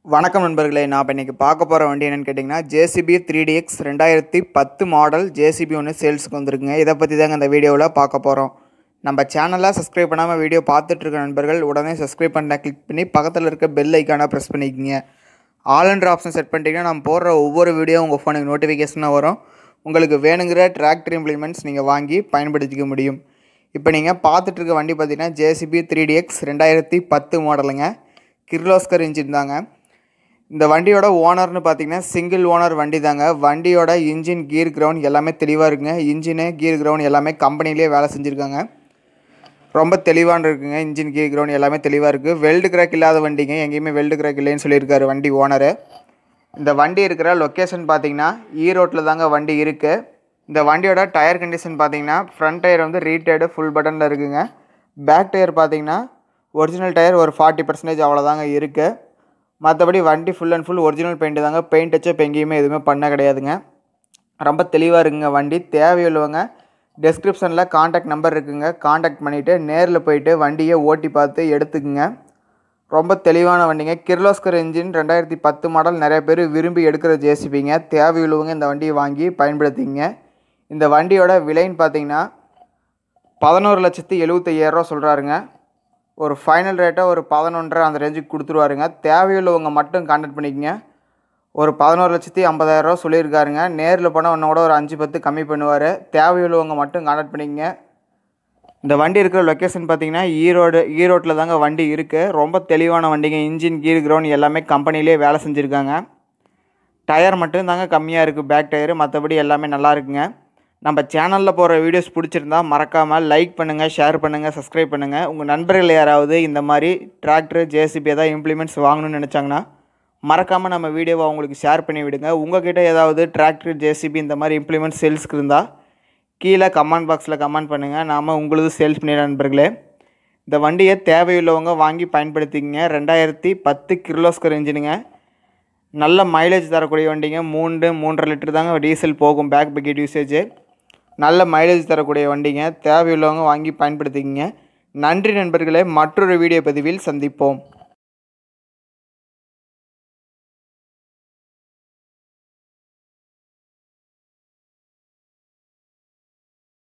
வணக்கம் நண்பர்களே நான் இப்போ இன்றைக்கி பார்க்க போகிற வண்டி என்னென்னு கேட்டிங்கன்னா ஜேசிபி த்ரீ டிஎக்ஸ் ரெண்டாயிரத்தி பத்து மாடல் ஜேசிபி ஒன்று சேல்ஸுக்கு வந்திருக்குங்க இதை பற்றி தாங்க இந்த வீடியோவில் பார்க்க போகிறோம் நம்ம சேனலை சப்ஸ்கிரைப் பண்ணாமல் வீடியோ பார்த்துட்ருக்க நண்பர்கள் உடனே சப்ஸ்கிரைப் பண்ண கிளிக் பண்ணி பக்கத்தில் இருக்க பெல் ஐக்கானை ப்ரெஸ் பண்ணிக்கோங்க ஆல் என்ற ஆப்ஷன் செட் பண்ணிட்டீங்கன்னா நம்ம போடுற ஒவ்வொரு வீடியோ உங்கள் ஃபோனுக்கு நோட்டிஃபிகேஷனாக வரும் உங்களுக்கு வேணுங்கிற டிராக்டர் இம்ப்ளிமெண்ட்ஸ் நீங்கள் வாங்கி பயன்படுத்திக்க முடியும் இப்போ நீங்கள் பார்த்துட்டு இருக்க வண்டி பார்த்தீங்கன்னா ஜேசிபி த்ரீ டிஎக்ஸ் ரெண்டாயிரத்தி பத்து மாடலுங்க கிர்லோஸ்கர் இன்ஜின் தாங்க இந்த வண்டியோட ஓனர்னு பார்த்தீங்கன்னா சிங்கிள் ஓனர் வண்டி தாங்க வண்டியோட இன்ஜின் கீர் கிரவுண்ட் எல்லாமே தெளிவாக இருக்குங்க இன்ஜினு கீர் கிரவுண்ட் எல்லாமே கம்பெனிலே வேலை செஞ்சுருக்காங்க ரொம்ப தெளிவான இருக்குங்க இன்ஜின் கீர் கிரவுண்ட் எல்லாமே தெளிவாக இருக்குது வெல்டு கிராக் இல்லாத வண்டிங்க எங்கேயுமே வெல்டு கிராக் இல்லைன்னு சொல்லியிருக்காரு வண்டி ஓனரு இந்த வண்டி இருக்கிற லொக்கேஷன் பார்த்தீங்கன்னா ஈரோட்டில் தாங்க வண்டி இருக்குது இந்த வண்டியோட டயர் கண்டிஷன் பார்த்தீங்கன்னா ஃப்ரண்ட் டயர் வந்து ரீடேடு ஃபுல் பட்டனில் இருக்குங்க பேக் டயர் பார்த்தீங்கன்னா ஒரிஜினல் டயர் ஒரு ஃபார்ட்டி பர்சன்டேஜ் அவ்வளோதாங்க இருக்குது மற்றபடி வண்டி full and full original paint தாங்க பெயிண்ட் டச்சப் எங்கேயுமே எதுவுமே பண்ண கிடையாதுங்க ரொம்ப தெளிவாக இருக்குங்க வண்டி தேவையுள்ளவங்க டெஸ்கிரிப்ஷனில் காண்டாக்ட் நம்பர் இருக்குங்க காண்டாக்ட் பண்ணிவிட்டு நேரில் போயிட்டு வண்டியை ஓட்டி பார்த்து எடுத்துக்குங்க ரொம்ப தெளிவான வண்டிங்க கிர்லோஸ்கர் இன்ஜின் ரெண்டாயிரத்தி பத்து மாடல் நிறைய பேர் விரும்பி எடுக்கிற ஜேசிபிங்க தேவையுள்ளவங்க இந்த வண்டியை வாங்கி பயன்படுத்திங்க இந்த வண்டியோட விலைன்னு பார்த்தீங்கன்னா பதினோரு லட்சத்தி எழுபத்தையாயிரரூவா சொல்கிறாருங்க ஒரு ஃபைனல் ரேட்டை ஒரு பதினொன்றரை அந்த ரேஞ்சுக்கு கொடுத்துருவாருங்க தேவையுள்ளவங்க மட்டும் கான்டாக்ட் பண்ணிக்கங்க ஒரு பதினோரு லட்சத்தி ஐம்பதாயிரரூவா சொல்லியிருக்காருங்க நேரில் போனால் ஒன்று கூட ஒரு அஞ்சு பத்து கம்மி பண்ணுவார் தேவையுள்ளவங்க மட்டும் கான்டாக்ட் பண்ணிக்கங்க இந்த வண்டி இருக்கிற லொக்கேஷன் பார்த்தீங்கன்னா ஈரோடு ஈரோட்டில் தாங்க வண்டி இருக்குது ரொம்ப தெளிவான வண்டிங்க இன்ஜின் கீர் கிரவுண்ட் எல்லாமே கம்பெனிலே வேலை செஞ்சுருக்காங்க டயர் மட்டும் தாங்க கம்மியாக இருக்குது பேக் டயரு மற்றபடி எல்லாமே நல்லா இருக்குங்க நம்ம சேனலில் போகிற வீடியோஸ் பிடிச்சிருந்தா மறக்காமல் லைக் பண்ணுங்கள் ஷேர் பண்ணுங்கள் சப்ஸ்கிரைப் பண்ணுங்கள் உங்கள் நண்பர்கள் யாராவது இந்த மாதிரி டிராக்டர் ஜேசிபி ஏதாவது இம்ப்ளிமெண்ட்ஸ் வாங்கணும்னு நினச்சாங்கன்னா மறக்காமல் நம்ம வீடியோவை அவங்களுக்கு ஷேர் பண்ணி விடுங்க உங்ககிட்ட ஏதாவது டிராக்டர் ஜேசிபி இந்த மாதிரி இம்ப்ளிமெண்ட்ஸ் சேல்ஸ்க்கு இருந்தால் கீழே கமெண்ட் பாக்ஸில் கமெண்ட் பண்ணுங்கள் நாம் உங்களது சேல்ஸ் பண்ணிடுற நண்பர்களே இந்த வண்டியை தேவையுள்ளவங்க வாங்கி பயன்படுத்திக்கங்க ரெண்டாயிரத்தி பத்து கிர்லோஸ்கர் இன்ஜினுங்க நல்ல மைலேஜ் தரக்கூடிய வண்டிங்க மூன்று மூன்றரை லிட்டர் தாங்க டீசல் போகும் பேக் பக்கெட் யூசேஜ் நல்ல மைலேஜ் தரக்கூடிய வண்டிங்க தேவையுள்ளவங்க வாங்கி பயன்படுத்திக்கங்க நன்றி நண்பர்களே மற்றொரு வீடியோ பதிவில் சந்திப்போம்